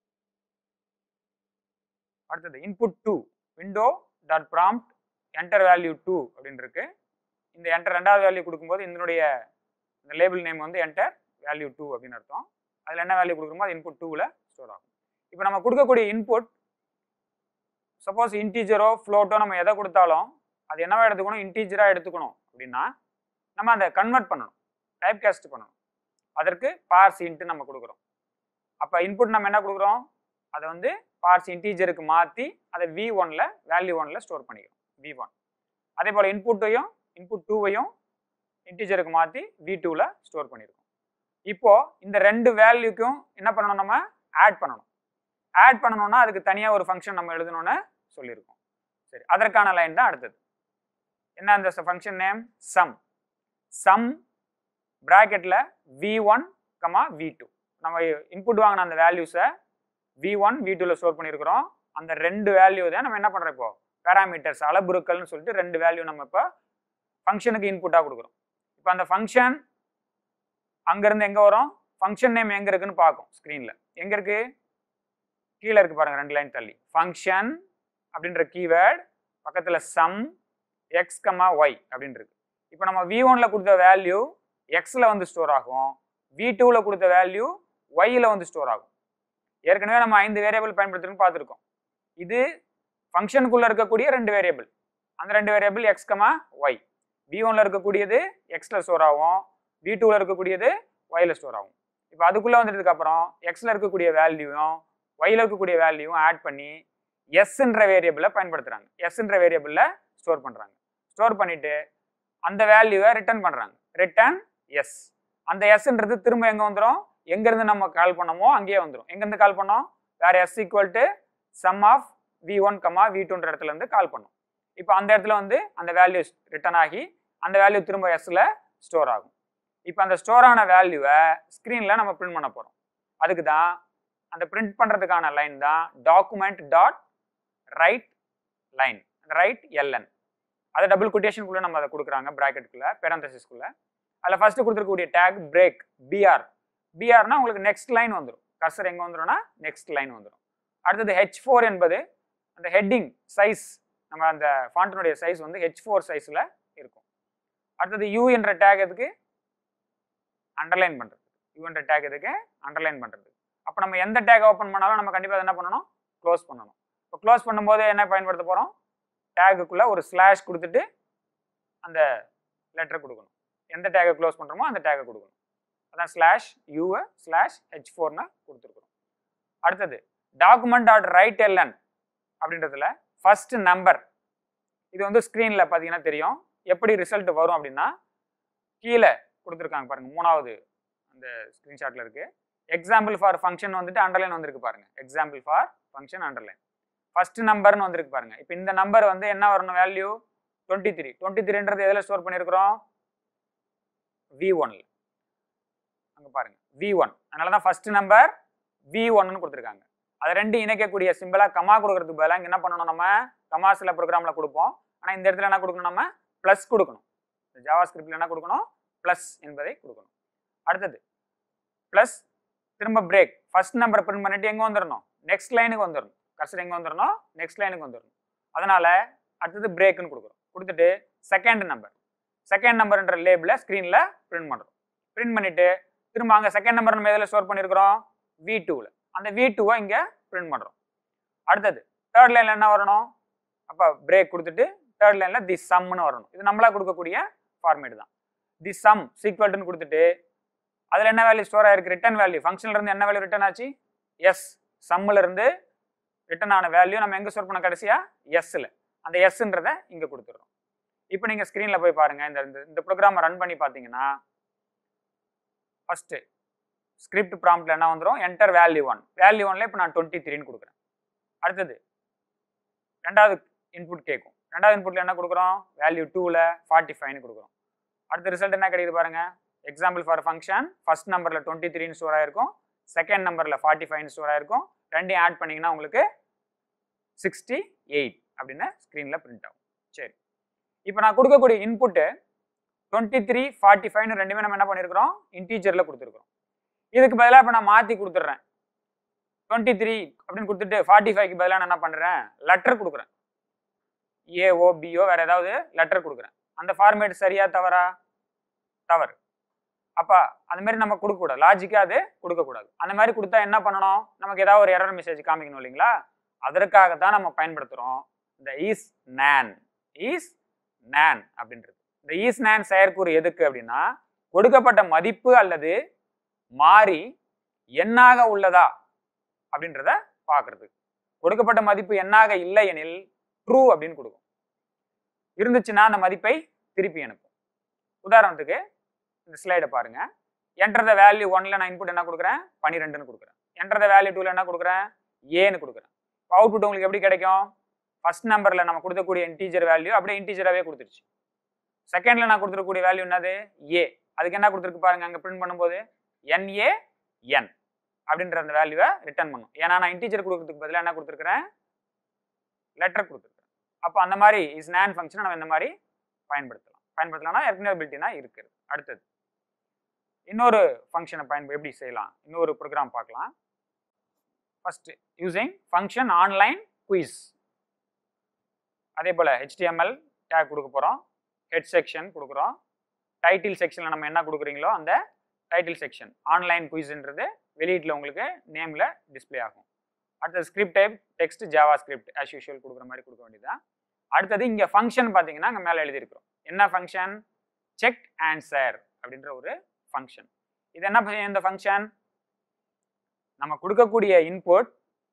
அடுத்தது input two window dot prompt enter value two அப்படின்னு இருக்கு இந்த என்டர் ரெண்டாவது வேல்யூ கொடுக்கும்போது இதனுடைய இந்த லேபிள் நேம் வந்து என்டர் வேல்யூ டூ அப்படின்னு அர்த்தம் அதில் என்ன வேல்யூ கொடுக்குறோமோ அது இன்புட் டூவில் ஸ்டோர் ஆகும் இப்போ நம்ம கொடுக்கக்கூடிய இன்புட் சப்போஸ் இன்டீஜரோ ஃப்ளோட்டோ நம்ம எதை கொடுத்தாலும் அது என்னவா எடுத்துக்கணும் இன்டீஜராக எடுத்துக்கணும் அப்படின்னா நம்ம அதை கன்வெர்ட் பண்ணணும் டைப் காஸ்ட் பண்ணணும் அதற்கு பார்ஸ் இன்ட்டு நம்ம கொடுக்குறோம் அப்போ இன்புட் நம்ம என்ன கொடுக்குறோம் அதை வந்து பார்ஸ் இன்டீஜருக்கு மாற்றி அதை வி ஒன்ல வேல்யூ ஒன்ல ஸ்டோர் பண்ணிக்கிறோம் வி ஒன் அதே போல் இன்புட்டையும் இன்புட் டூவையும் இன்டீஜருக்கு மாற்றி வி டூவில் ஸ்டோர் பண்ணியிருக்கோம் இப்போ இந்த ரெண்டு வேல்யூக்கும் என்ன பண்ணணும் நம்ம ஆட் பண்ணணும் ஆட் பண்ணணும்னா அதுக்கு தனியாக ஒரு ஃபங்க்ஷன் நம்ம எழுதணும்னு சொல்லியிருக்கோம் சரி அதற்கான லைன் தான் அடுத்தது என்ன அந்த ஃபங்க்ஷன் நேம் சம் சம் ப்ராக்கெட்டில் v one comma v two நம்ம இன்புட் வாங்கின அந்த வேல்யூஸை வி ஒன் வி டூவில் ஸ்டோர் பண்ணியிருக்கிறோம் அந்த ரெண்டு வேல்யூ தான் நம்ம என்ன பண்ணுறோம் இப்போ பேராமீட்டர்ஸ் அளபுருக்கள்னு சொல்லிட்டு ரெண்டு வேல்யூ நம்ம இப்போ ஃபங்க்ஷனுக்கு இன்புட்டாக கொடுக்குறோம் இப்போ அந்த ஃபங்க்ஷன் அங்கேருந்து எங்கே வரும் ஃபங்க்ஷன் நேம் எங்கே இருக்குன்னு பார்க்கும் ஸ்க்ரீனில் எங்கே இருக்கு கீழே இருக்கு பாருங்க ரெண்டு லைன் தள்ளி ஃபங்க்ஷன் அப்படின்ற கீவேர்ட் பக்கத்தில் சம் எக்ஸ் கமா ஒய் அப்படின்னு இருக்கு இப்போ நம்ம வி ஒன்ல கொடுத்த வேல்யூ எக்ஸில் வந்து ஸ்டோர் ஆகும் வி டூவில் கொடுத்த வேல்யூ ஒய்யில் வந்து ஸ்டோர் ஆகும் ஏற்கனவே நம்ம ஐந்து வேரியபிள் பயன்படுத்துறதுன்னு பார்த்துருக்கோம் இது ஃபங்க்ஷனுக்குள்ளே இருக்கக்கூடிய ரெண்டு வேரியபிள் அந்த ரெண்டு variable x comma y v ஒன்ல இருக்கக்கூடியது எக்ஸில் ஸ்டோர் ஆகும் வி டூவில் இருக்கக்கூடியது ஒயில் ஸ்டோர் ஆகும் இப்போ அதுக்குள்ளே வந்துட்டதுக்கு அப்புறம் எக்ஸில் இருக்கக்கூடிய வேல்யூவும் ஒயில் இருக்கக்கூடிய வேல்யூவும் ஆட் பண்ணி எஸ்ன்ற வேரியபிளை பயன்படுத்துகிறாங்க எஸ்ன்ற வேரியபிளில் ஸ்டோர் பண்ணுறாங்க ஸ்டோர் பண்ணிட்டு அந்த வேல்யூவை ரிட்டர்ன் பண்ணுறாங்க ரிட்டர்ன் எஸ் அந்த எஸ்ன்றது திரும்ப எங்கே வந்துடும் எங்கேருந்து நம்ம கால் பண்ணோமோ அங்கேயே வந்துடும் எங்கேருந்து கால் பண்ணோம் var s equal to sum of v one comma v டூன்ற இடத்துல இருந்து கால் பண்ணோம் இப்போ அந்த இடத்துல வந்து அந்த வேல்யூ ரிட்டர்ன் ஆகி அந்த வேல்யூ திரும்ப எஸ்ல ஸ்டோர் ஆகும் இப்போ அந்த ஸ்டோர் ஆன வேல்யூவை ஸ்க்ரீனில் நம்ம பிரிண்ட் பண்ண போகிறோம் அதுக்கு தான் அந்த பிரிண்ட் பண்ணுறதுக்கான லைன் தான் document dot write line writeln அதை டபுள் கொட்டேஷனுக்குள்ளே நம்ம அதை கொடுக்குறாங்க ப்ராக்கெட்டுக்குள்ளே பெரந்தசிஸ்குள்ளே அதில் ஃபஸ்ட்டு கொடுத்துருக்கக்கூடிய டேக் பிரேக் பிஆர் பிஆர்னா உங்களுக்கு நெக்ஸ்ட் லைன் வந்துடும் கர்சர் எங்கே வந்துடும்னா நெக்ஸ்ட் லைன் வந்துடும் அடுத்தது ஹெச் ஃபோர் என்பது அந்த ஹெட்டிங் சைஸ் நம்ம அந்த ஃபாண்ட்டினுடைய சைஸ் வந்து ஹெச் ஃபோர் சைஸில் இருக்கும் அடுத்தது யூ என்ற டேக் எதுக்கு அண்டர்லைன் பண்ணுறது யூ என்ற டேக் எதுக்கு அண்டர்லைன் பண்ணுறது அப்போ நம்ம எந்த டேக் ஓப்பன் பண்ணாலும் நம்ம கண்டிப்பாக என்ன பண்ணணும் க்ளோஸ் பண்ணணும் இப்போ க்ளோஸ் பண்ணும்போது என்ன பயன்படுத்த போகிறோம் டேகுக்குள்ளே ஒரு ஸ்லாஷ் கொடுத்துட்டு அந்த லெட்டரை கொடுக்கணும் எந்த டேகை க்ளோஸ் பண்ணுறோமோ அந்த டேகை கொடுக்கணும் அதான் ஸ்லாஷ் யூவை ஸ்லாஷ் ஹெச் ஃபோர்னு கொடுத்துருக்குறோம் அடுத்தது டாக்குமெண்ட் டாட் ரைட் எல்என் அப்படின்றதுல ஃபர்ஸ்ட் நம்பர் இது வந்து ஸ்க்ரீனில் பார்த்தீங்கன்னா தெரியும் எப்படி ரிசல்ட் வரும் அப்படின்னா கீழே கொடுத்துருக்காங்க பாருங்க மூணாவது அந்த ஸ்க்ரீன்ஷாட்டில் இருக்கு எக்ஸாம்பிள் ஃபார் ஃபங்க்ஷன் வந்துட்டு அண்டர்லைன் வந்திருக்கு பாருங்க example for function underline first நம்பர்னு வந்திருக்கு பாருங்க இப்போ இந்த நம்பர் வந்து என்ன வரணும் வேல்யூ டுவெண்ட்டி த்ரீ டுவெண்ட்டி த்ரீன்றது எதில் ஸ்டோர் பண்ணியிருக்கிறோம் வி ஒன்ல அங்கே பாருங்க வி ஒன் அதனால தான் ஃபர்ஸ்ட் நம்பர் வி ஒன்னு கொடுத்துருக்காங்க அதை ரெண்டு இணைக்கக்கூடிய சிம்பிளாக கமா கொடுக்கறதுக்கு பதிலாக இங்கே என்ன பண்ணணும் நம்ம கமா சில ப்ரோக்ராமில் கொடுப்போம் ஆனால் இந்த இடத்துல என்ன கொடுக்கணும் நம்ம ப்ளஸ் கொடுக்கணும் ஜாவா ஸ்கிரிப்டில் என்ன கொடுக்கணும் ப்ளஸ் என்பதை கொடுக்கணும் அடுத்தது ப்ளஸ் திரும்ப பிரேக் ஃபர்ஸ்ட் நம்பர் பிரிண்ட் பண்ணிட்டு எங்கே வந்துடணும் நெக்ஸ்ட் லைனுக்கு வந்துடணும் கர்சர் எங்கே வந்துடணும் நெக்ஸ்ட் லைனுக்கு வந்துடணும் அதனால அடுத்தது பிரேக்குன்னு கொடுக்குறோம் கொடுத்துட்டு செகண்ட் நம்பர் செகண்ட் நம்பர்ன்ற லேபிளை ஸ்க்ரீனில் பிரிண்ட் பண்ணுறோம் பிரிண்ட் பண்ணிட்டு திரும்ப அங்கே செகண்ட் நம்பர் நம்ம எதில் ஸ்டோர் பண்ணியிருக்கிறோம் வி டூவில் அந்த வி டூவை இங்கே பிரிண்ட் பண்ணுறோம் அடுத்தது தேர்ட் லைனில் என்ன வரணும் அப்போ பிரேக் கொடுத்துட்டு தேர்ட் லைனில் தி சம்னு வரணும் இது நம்மளா கொடுக்கக்கூடிய ஃபார்மேட் தான் தி சம் சீக்வல்ட்டுன்னு கொடுத்துட்டு அதில் என்ன வேல்யூ ஸ்டோர் ஆயிருக்கு ரிட்டன் வேல்யூ ஃபங்க்ஷன்ல இருந்து என்ன வேல்யூ ரிட்டன் ஆச்சு எஸ் சம்மில் இருந்து ரிட்டன் ஆன வேல்யூ நம்ம எங்கே ஸ்டோர் பண்ண கடைசியா எஸ்ஸில் அந்த எஸ்ன்றதை இங்கே கொடுத்துட்றோம் இப்போ நீங்கள் ஸ்க்ரீனில் போய் பாருங்கள் இந்த இந்த- இந்த ப்ரோக்ராமை ரன் பண்ணி பார்த்தீங்கன்னா ஃபஸ்ட்டு ஸ்கிரிப்ட் ப்ராம்ப்ட்ல என்ன வந்துடும் என்டர் வேல்யூ ஒன் வேல்யூ ஒன்ல இப்போ நான் டுவெண்ட்டி த்ரீன்னு கொடுக்குறேன் அடுத்தது ரெண்டாவது இன்புட் கேட்கும் ரெண்டாவது இன்புட்ல என்ன கொடுக்குறோம் வேல்யூ டூவில் ஃபார்ட்டி ஃபைவ்னு கொடுக்குறோம் அடுத்த ரிசல்ட் என்ன கிடைக்குது பாருங்க எக்ஸாம்பிள் ஃபார் ஃபங்க்ஷன் ஃபர்ஸ்ட் நம்பரில் டுவெண்ட்டி த்ரீன்னு ஸ்டோர் ஆயிருக்கும் செகண்ட் நம்பரில் ஃபார்ட்டி ஃபைவ்னு ஸ்டோர் ஆயிருக்கும் ரெண்டையும் ஆட் பண்ணீங்கன்னா உங்களுக்கு சிக்ஸ்டி எயிட் அப்படின்னு ஸ்க்ரீனில் பிரிண்ட் ஆகும் சரி இப்போ நான் கொடுக்கக்கூடிய இன்புட்டு டுவெண்ட்டி த்ரீ ஃபார்ட்டி ஃபைவ்னு ரெண்டுமே நம்ம என்ன பண்ணியிருக்கிறோம் இன்டீஜரில் கொடுத்துருக்குறோம் இதுக்கு பதிலாக இப்போ நான் மாற்றி கொடுத்துட்றேன் டுவெண்ட்டி த்ரீ அப்படின்னு கொடுத்துட்டு ஃபார்ட்டி ஃபைவ்க்கு பதிலாக நான் என்ன பண்ணுறேன் லெட்டர் கொடுக்குறேன் ஏஓ பிஓ வேற ஏதாவது லெட்டர் கொடுக்குறேன் அந்த ஃபார்மேட் சரியா தவறா தவறு அப்பா அந்த மாதிரி நம்ம கொடுக்கக்கூடாது லாஜிக்காக அது கொடுக்கக்கூடாது அந்த மாதிரி கொடுத்தா என்ன பண்ணணும் நமக்கு ஏதாவது ஒரு எரர் மெசேஜ் காமிக்கணும் இல்லைங்களா அதற்காக தான் நம்ம பயன்படுத்துகிறோம் இந்த ஈஸ் நேன் ஈஸ் நேன் அப்படின்றது இந்த ஈஸ் நேன் செயற்கூறு எதுக்கு அப்படின்னா கொடுக்கப்பட்ட மதிப்பு அல்லது மாறி எண்ணாக உள்ளதா அப்படின்றத பார்க்கறது கொடுக்கப்பட்ட மதிப்பு எண்ணாக இல்லை எனில் ட்ரூ அப்படின்னு கொடுக்கும் இருந்துச்சுன்னா அந்த மதிப்பை திருப்பி அனுப்பும் உதாரணத்துக்கு இந்த ஸ்லைடை பாருங்க என்டர் த வேல்யூ ஒன்ல நான் இன்புட் என்ன கொடுக்குறேன் பன்னிரெண்டுன்னு கொடுக்குறேன் என்டர் த வேல்யூ டூல என்ன கொடுக்குறேன் ஏன்னு கொடுக்குறேன் அவுட்புட் உங்களுக்கு எப்படி கிடைக்கும் ஃபர்ஸ்ட் நம்பர்ல நம்ம கொடுக்கக்கூடிய இன்டீஜர் வேல்யூ அப்படியே இன்டீஜராகவே கொடுத்துருச்சு செகண்ட்ல நான் கொடுத்துருக்கக்கூடிய வேல்யூ என்னது ஏ அதுக்கு என்ன கொடுத்துருக்கு பாருங்க அங்க பிரிண்ட் பண்ணும்போது என்ஏ என் அப்படின்ற அந்த வேல்யூவை ரிட்டர்ன் பண்ணும் ஏன்னா நான் இன்டீஜர் கொடுக்கறதுக்கு பதிலாக என்ன கொடுத்துருக்கிறேன் லெட்டர் கொடுத்துருக்கேன் அப்போ அந்த மாதிரி இஸ் நேன் ஃபங்க்ஷனை நம்ம இந்த மாதிரி பயன்படுத்தலாம் பயன்படுத்தலாம்னா எர்கனபிலிட்டினா இருக்குது அடுத்தது இன்னொரு ஃபங்க்ஷனை பயன்ப எப்படி செய்யலாம் இன்னொரு ப்ரோக்ராம் பார்க்கலாம் first using function online quiz அதே போல் HTML டேக் கொடுக்க போகிறோம் ஹெட் செக்ஷன் கொடுக்குறோம் டைட்டில் செக்ஷனில் நம்ம என்ன கொடுக்குறீங்களோ அந்த டைட்டில் செக்ஷன் ஆன்லைன் குயிஸ்ன்றது வெளியீட்டில் உங்களுக்கு நேமில் டிஸ்ப்ளே ஆகும் அடுத்தது script type text JavaScript as usual கொடுக்குற மாதிரி கொடுக்க வேண்டியதுதான் அடுத்தது இங்கே ஃபங்க்ஷன் பார்த்தீங்கன்னா அங்கே மேலே எழுதியிருக்கிறோம் என்ன ஃபங்க்ஷன் செக் ஆன்சர் அப்படின்ற ஒரு ஃபங்க்ஷன் இது என்ன பண்ண- இந்த ஃபங்க்ஷன் நம்ம கொடுக்கக்கூடிய இன்புட்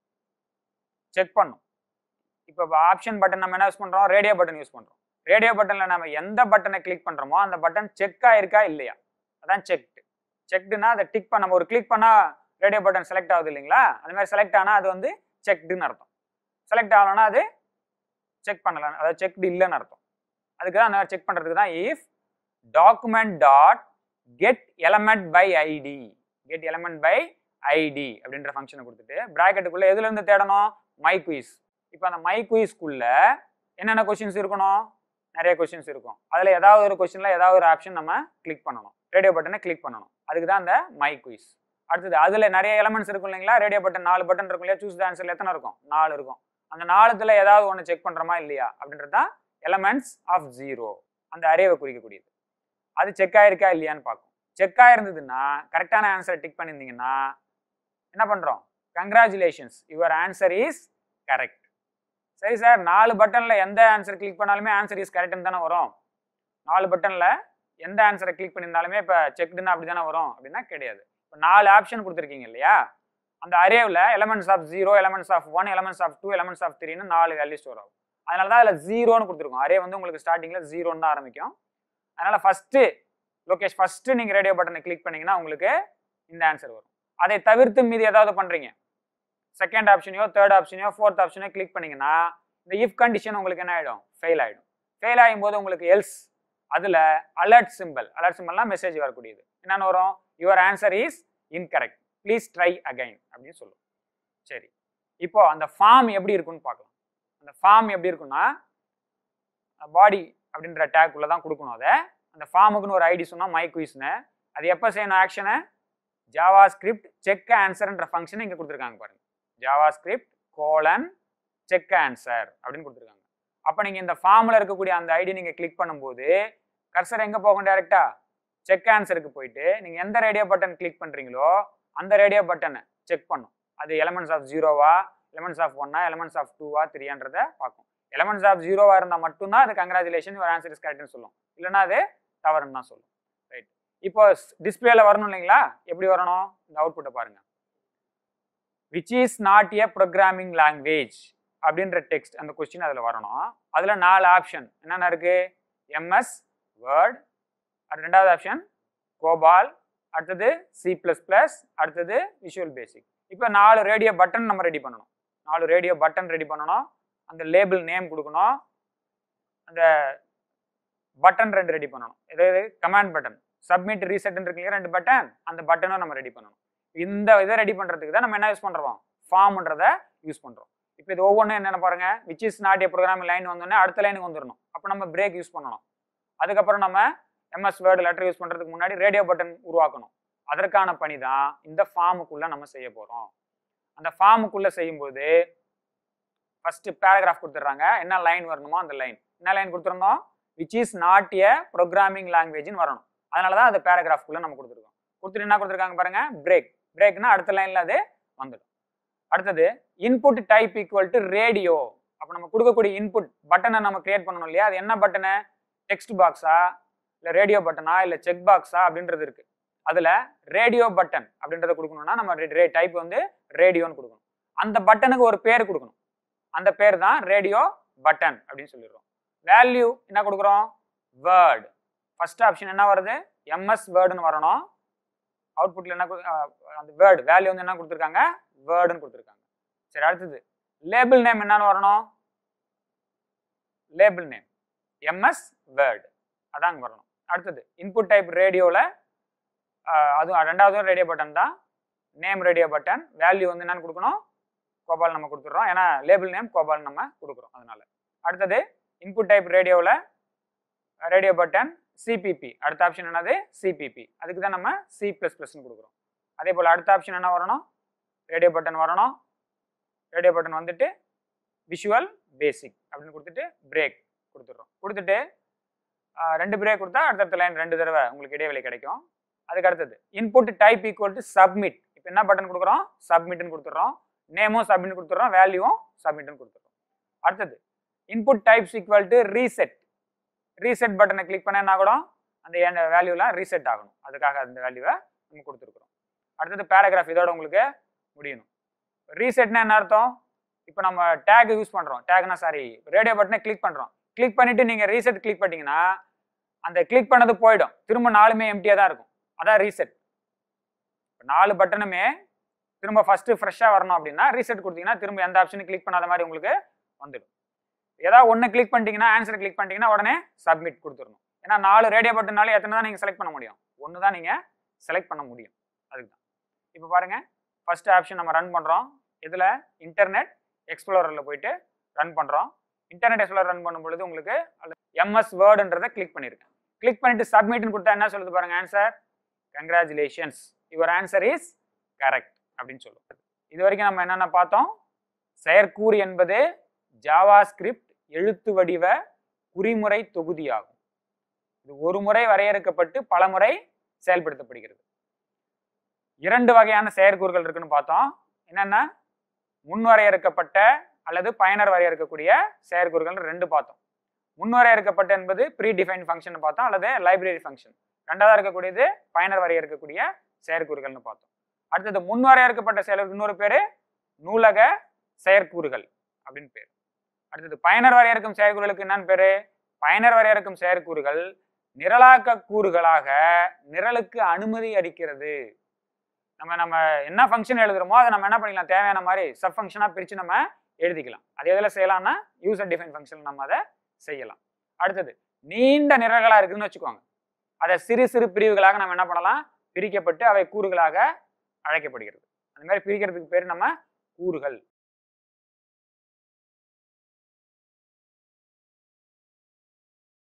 செக் பண்ணும் இப்போ ஆப்ஷன் பட்டன் நம்ம என்ன யூஸ் பண்ணுறோம் ரேடியோ பட்டன் யூஸ் பண்ணுறோம் ரேடியோ பட்டனில் நம்ம எந்த பட்டனை கிளிக் பண்ணுறோமோ அந்த பட்டன் செக் ஆயிருக்கா இல்லையா அதான் செக்டு செக்டுனா அதை டிக் பண்ண நம்ம ஒரு கிளிக் பண்ணால் ரேடியோ பட்டன் செலக்ட் ஆகுது இல்லைங்களா அந்த மாதிரி செலக்ட் ஆனால் அது வந்து செக்டுன்னு அர்த்தம் செலக்ட் ஆகலைன்னா அது செக் பண்ணலாம் அதாவது செக்டு இல்லைன்னு அர்த்தம் அதுக்கு தான் அந்த செக் பண்ணுறதுக்கு தான் if document dot get element by ID get element by ID அப்படின்ற ஃபங்க்ஷனை கொடுத்துட்டு ப்ராக்கெட்டுக்குள்ளே எதுலேருந்து தேடணும் மை குயிஸ் இப்போ அந்த மை குயிஸ்க்குள்ள என்னென்ன கொஷின்ஸ் இருக்கணும் நிறைய கொஷின்ஸ் இருக்கும் அதில் ஏதாவது ஒரு கொஷினில் ஏதாவது ஒரு ஆப்ஷன் நம்ம கிளிக் பண்ணணும் ரேடியோ பட்டனை கிளிக் பண்ணணும் அதுக்கு தான் அந்த மை குயிஸ் அடுத்தது அதில் நிறைய எலமெண்ட்ஸ் இருக்கும் இல்லைங்களா ரேடியோ பட்டன் நாலு பட்டன் இருக்கும் இல்லையா சூஸ் ஆன்சர்ல எத்தனை இருக்கும் நாலு இருக்கும் அந்த நாலுத்துல ஏதாவது ஒன்று செக் பண்ணுறோமா இல்லையா அப்படின்றது தான் எலமெண்ட்ஸ் ஆஃப் ஜீரோ அந்த அரேவை குறிக்கக்கூடியது அது செக் ஆயிருக்கா இல்லையான்னு பார்க்கும் செக் ஆயிருந்ததுன்னா கரெக்டான ஆன்சரை டிக் பண்ணியிருந்தீங்கன்னா என்ன பண்ணுறோம் congratulations your answer is correct சரி சார் நாலு பட்டனில் எந்த ஆன்சர் கிளிக் பண்ணாலுமே ஆன்சர் இஸ் கரெக்ட்னு தானே வரும் நாலு பட்டனில் எந்த ஆன்சரை கிளிக் பண்ணியிருந்தாலுமே இப்போ செக்டுன்னா அப்படி தானே வரும் அப்படின்னா கிடையாது இப்போ நாலு ஆப்ஷன் கொடுத்துருக்கீங்க இல்லையா அந்த அரேவில் elements of zero elements of one elements of two elements of த்ரீன்னு நாலு வேல்யூ ஸ்டோர் ஆகும் அதனால தான் அதில் ஜீரோன்னு கொடுத்துருக்கோம் அரே வந்து உங்களுக்கு ஸ்டார்டிங்கில் ஜீரோன்னு தான் ஆரம்பிக்கும் அதனால ஃபஸ்ட்டு லோகேஷ் ஃபஸ்ட்டு நீங்கள் ரேடியோ பட்டனை கிளிக் பண்ணீங்கன்னா உங்களுக்கு இந்த ஆன்சர் வரும் அதை தவிர்த்து மீதி ஏதாவது பண்ணுறீங்க செகண்ட் ஆப்ஷனையோ தேர்ட் ஆப்ஷனையோ ஃபோர்த் ஆப்ஷனையோ கிளிக் பண்ணீங்கன்னா இந்த இஃப் கண்டிஷன் உங்களுக்கு என்ன ஆகிடும் ஃபெயில் ஆகிடும் ஃபெயில் ஆகும்போது உங்களுக்கு எல்ஸ் அதில் அலர்ட் சிம்பிள் அலர்ட் சிம்பிள்னா மெசேஜ் வரக்கூடியது என்னென்னு வரும் your answer is incorrect please try again அப்படின்னு சொல்லும் சரி இப்போ அந்த ஃபார்ம் எப்படி இருக்குன்னு பார்க்கலாம் அந்த ஃபார்ம் எப்படி இருக்குன்னா பாடி அப்படின்ற டேக் உள்ள தான் கொடுக்கணும் அதை அந்த ஃபார்முக்குன்னு ஒரு ஐடி சொன்னால் மை குயிஸ்னு அது எப்போ செய்யணும் ஆக்ஷனை ஜாவா ஸ்கிரிப்ட் செக் ஆன்சர்ன்ற ஃபங்க்ஷன் இங்கே கொடுத்துருக்காங்க பாருங்க JavaScript colon check answer அப்படின்னு கொடுத்துருக்காங்க அப்போ நீங்கள் இந்த ஃபார்மில் இருக்கக்கூடிய அந்த ஐடி நீங்கள் கிளிக் பண்ணும்போது கர்சர் எங்கே போகும் டேரெக்டா செக் ஆன்சருக்கு போயிட்டு நீங்கள் எந்த ரேடியோ பட்டன் கிளிக் பண்ணுறீங்களோ அந்த ரேடியோ பட்டனை செக் பண்ணும் அது எலமெண்ட்ஸ் ஆஃப் ஜீரோவா எலமெண்ட்ஸ் ஆஃப் ஒன்னா எலமெண்ட்ஸ் ஆஃப் டூவா த்ரீன்றதை பார்க்கும் எலமெண்ட்ஸ் ஆஃப் ஜீரோவா இருந்தால் மட்டும்தான் அது கங்க்ராச்சுலேஷன் ஒரு ஆன்சர் இஸ் கரெக்ட்னு சொல்லும் இல்லைன்னா அது தவறுன்னு தான் சொல்லும் ரைட் இப்போ டிஸ்பிளேல வரணும் இல்லைங்களா எப்படி வரணும் இந்த அவுட்புட்டை பாருங்க which is not a programming language அப்படின்ற டெக்ஸ்ட் அந்த கொஸ்டின் அதில் வரணும் அதில் நாலு ஆப்ஷன் என்னென்ன இருக்கு எம்எஸ் வேர்ட் அடுத்து ரெண்டாவது ஆப்ஷன் கோபால் அடுத்தது சி ப்ளஸ் ப்ளஸ் அடுத்தது விஷுவல் பேசிக் இப்போ நாலு ரேடியோ பட்டன் நம்ம ரெடி பண்ணணும் நாலு ரேடியோ பட்டன் ரெடி பண்ணணும் அந்த லேபிள் நேம் கொடுக்கணும் அந்த பட்டன் ரெண்டு ரெடி பண்ணணும் எதாவது கமாண்ட் பட்டன் சப்மிட் ரீசெட் இருக்கு ரெண்டு பட்டன் அந்த பட்டனும் நம்ம ரெடி பண்ணணும் இந்த இதை ரெடி பண்ணுறதுக்கு தான் நம்ம என்ன யூஸ் பண்ணுறோம் ஃபார்ம்ன்றதை யூஸ் பண்ணுறோம் இப்போ இது ஒவ்வொன்றும் என்னென்ன பாருங்க which is not a programming line வந்தோடனே அடுத்த லைனுக்கு வந்துடணும் அப்போ நம்ம பிரேக் யூஸ் பண்ணணும் அதுக்கப்புறம் நம்ம எம்எஸ் வேர்டு லெட்டர் யூஸ் பண்ணுறதுக்கு முன்னாடி ரேடியோ பட்டன் உருவாக்கணும் அதற்கான பணி தான் இந்த ஃபார்முக்குள்ளே நம்ம செய்ய போகிறோம் அந்த ஃபார்முக்குள்ளே செய்யும்போது ஃபஸ்ட்டு பேராகிராஃப் கொடுத்துட்றாங்க என்ன லைன் வரணுமோ அந்த லைன் என்ன லைன் கொடுத்துருந்தோம் which is not a programming லாங்குவேஜ்னு வரணும் அதனால தான் அது பேராகிராஃப்குள்ளே நம்ம கொடுத்துருக்கோம் கொடுத்துட்டு என்ன கொடுத்துருக்காங்க பாருங்க பிரேக் பிரேக்னா அடுத்த லைனில் அது வந்துடும் அடுத்தது input type equal to radio அப்போ நம்ம கொடுக்கக்கூடிய இன்புட் பட்டனை நம்ம கிரியேட் பண்ணணும் இல்லையா அது என்ன பட்டனு டெக்ஸ்ட் பாக்ஸா இல்லை ரேடியோ பட்டனா இல்லை செக் பாக்ஸா அப்படின்றது இருக்கு அதில் ரேடியோ பட்டன் அப்படின்றத கொடுக்கணும்னா நம்ம ரே டைப் வந்து ரேடியோன்னு கொடுக்கணும் அந்த பட்டனுக்கு ஒரு பேர் கொடுக்கணும் அந்த பேர் தான் ரேடியோ பட்டன் அப்படின்னு சொல்லிடுறோம் வேல்யூ என்ன கொடுக்குறோம் வேர்டு ஃபர்ஸ்ட் ஆப்ஷன் என்ன வருது எம்எஸ் வேர்டுன்னு வரணும் அவுட்புட்டில் என்ன கு- அஹ், அந்த வேர்டு வேல்யூ வந்து என்ன கொடுத்துருக்காங்க வேர்டுன்னு கொடுத்துருக்காங்க சரி அடுத்தது லேபிள் நேம் என்னன்னு வரணும் லேபிள் நேம் எம்எஸ் வேர்டு அதாங்க வரணும் அடுத்தது இன்புட் டைப் ரேடியோவில் அதுவும் ரெண்டாவதும் ரேடியோ பட்டன் தான் நேம் ரேடியோ பட்டன் வேல்யூ வந்து என்னன்னு கொடுக்கணும் கோபால் நம்ம கொடுத்துட்றோம் ஏன்னா லேபிள் நேம் கோபால் நம்ம கொடுக்குறோம் அதனால அடுத்தது இன்புட் டைப் ரேடியோவில் ரேடியோ பட்டன் சிபிபி அடுத்த ஆப்ஷன் என்னது சிபிபி அதுக்கு தான் நம்ம சி ப்ளஸ் ப்ளஸ்னு கொடுக்குறோம் அதே போல் அடுத்த ஆப்ஷன் என்ன வரணும் ரேடியோ பட்டன் வரணும் ரேடியோ பட்டன் வந்துட்டு விஷுவல் பேசிக் அப்படின்னு கொடுத்துட்டு பிரேக் கொடுத்துட்றோம் கொடுத்துட்டு ஆஹ், ரெண்டு பிரேக் கொடுத்தா அடுத்தடுத்த லைன் ரெண்டு தடவை உங்களுக்கு இடைவெளி கிடைக்கும் அதுக்கு அடுத்தது input type equal to submit இப்போ என்ன பட்டன் கொடுக்குறோம் சப்மிட்னு கொடுத்துட்றோம் நேமும் சப்மிட் கொடுத்துட்றோம் வேல்யூவும் சப்மிட்னு கொடுத்துட்றோம் அடுத்தது input types equal to reset reset பட்டனை கிளிக் பண்ண என்ன ஆகணும் அந்த வேல்யூலாம் ரீசெட் ஆகணும் அதுக்காக அந்த வேல்யூவை நம்ம கொடுத்துருக்குறோம் அடுத்தது பேராகிராஃப் இதோட உங்களுக்கு முடியணும் ரீசெட்னா என்ன அர்த்தம் இப்போ நம்ம டேக் யூஸ் பண்ணுறோம் டேக்னா சாரி ரேடியோ பட்டனை கிளிக் பண்ணுறோம் கிளிக் பண்ணிட்டு நீங்கள் ரீசெட் கிளிக் பண்ணிட்டீங்கன்னா அந்த கிளிக் பண்ணது போயிடும் திரும்ப நாலுமே எம்டியாக தான் இருக்கும் அதான் ரீசெட் நாலு பட்டனுமே திரும்ப ஃபஸ்ட்டு ஃப்ரெஷ்ஷாக வரணும் அப்படின்னா ரீசெட் கொடுத்தீங்கன்னா திரும்ப எந்த ஆப்ஷனும் கிளிக் பண்ணாத மாதிரி உங்களுக்கு வந்துடும் ஏதாவது ஒன்று கிளிக் பண்ணிட்டீங்கன்னா ஆன்சர் கிளிக் பண்ணிட்டீங்கன்னா உடனே சப்மிட் கொடுத்துடணும் ஏன்னா நாலு ரேடியோ பட்டனால எத்தனை தான் நீங்கள் செலக்ட் பண்ண முடியும் ஒன்று தான் நீங்கள் செலக்ட் பண்ண முடியும் அதுக்கு தான் இப்போ பாருங்க ஃபர்ஸ்ட் ஆப்ஷன் நம்ம ரன் பண்ணுறோம் இதில் இன்டர்நெட் எக்ஸ்ப்ளோரரில் போயிட்டு ரன் பண்ணுறோம் இன்டர்நெட் எக்ஸ்ப்ளோர் ரன் பண்ணும் பொழுது உங்களுக்கு எம்எஸ் வேர்டுன்றதை கிளிக் பண்ணியிருக்கேன் கிளிக் பண்ணிட்டு சப்மிட்னு கொடுத்தா என்ன சொல்லுது பாருங்க answer congratulations your answer is correct அப்படின்னு சொல்லுவோம் இது வரைக்கும் நம்ம என்னென்ன பார்த்தோம் செயற்கூறு என்பது ஜாவா ஸ்கிரிப்ட் எழுத்து வடிவ குறிமுறை தொகுதியாகும் இது ஒரு முறை வரையறுக்கப்பட்டு பல முறை செயல்படுத்தப்படுகிறது இரண்டு வகையான செயற்கூறுகள் இருக்குன்னு பார்த்தோம் என்னென்ன முன் வரையறுக்கப்பட்ட அல்லது பயனர் வரையறுக்கக்கூடிய செயற்கூறுகள் ரெண்டு பார்த்தோம் முன் வரையறுக்கப்பட்ட என்பது ப்ரீ டிஃபைன் ஃபங்க்ஷன் பார்த்தோம் அல்லது லைப்ரரி ஃபங்க்ஷன் ரெண்டாவதாக இருக்கக்கூடியது பயனர் வரையறுக்கக்கூடிய செயற்கூறுகள்னு பார்த்தோம் அடுத்தது முன் வரையறுக்கப்பட்ட செயல் இன்னொரு பேரு நூலக செயற்கூறுகள் அப்படின்னு பேர் அடுத்தது பயனர் வரையறுக்கும் செயற்கூறுகளுக்கு என்னன்னு பேரு பயனர் வரையறுக்கும் செயற்கூறுகள் நிரலாக்க கூறுகளாக நிரலுக்கு அனுமதி அளிக்கிறது நம்ம நம்ம என்ன ஃபங்க்ஷன் எழுதுறோமோ அதை நம்ம என்ன பண்ணிக்கலாம் தேவையான மாதிரி சப் ஃபங்க்ஷனாக பிரித்து நம்ம எழுதிக்கலாம் அது எதில் செய்யலாம்னா யூசர் டிஃபைன் ஃபங்க்ஷன் நம்ம அதை செய்யலாம் அடுத்தது நீண்ட நிரல்களாக இருக்குதுன்னு வச்சுக்கோங்க அதை சிறு சிறு பிரிவுகளாக நம்ம என்ன பண்ணலாம் பிரிக்கப்பட்டு அவை கூறுகளாக அழைக்கப்படுகிறது அந்த மாதிரி பிரிக்கிறதுக்கு பேர் நம்ம கூறுகள்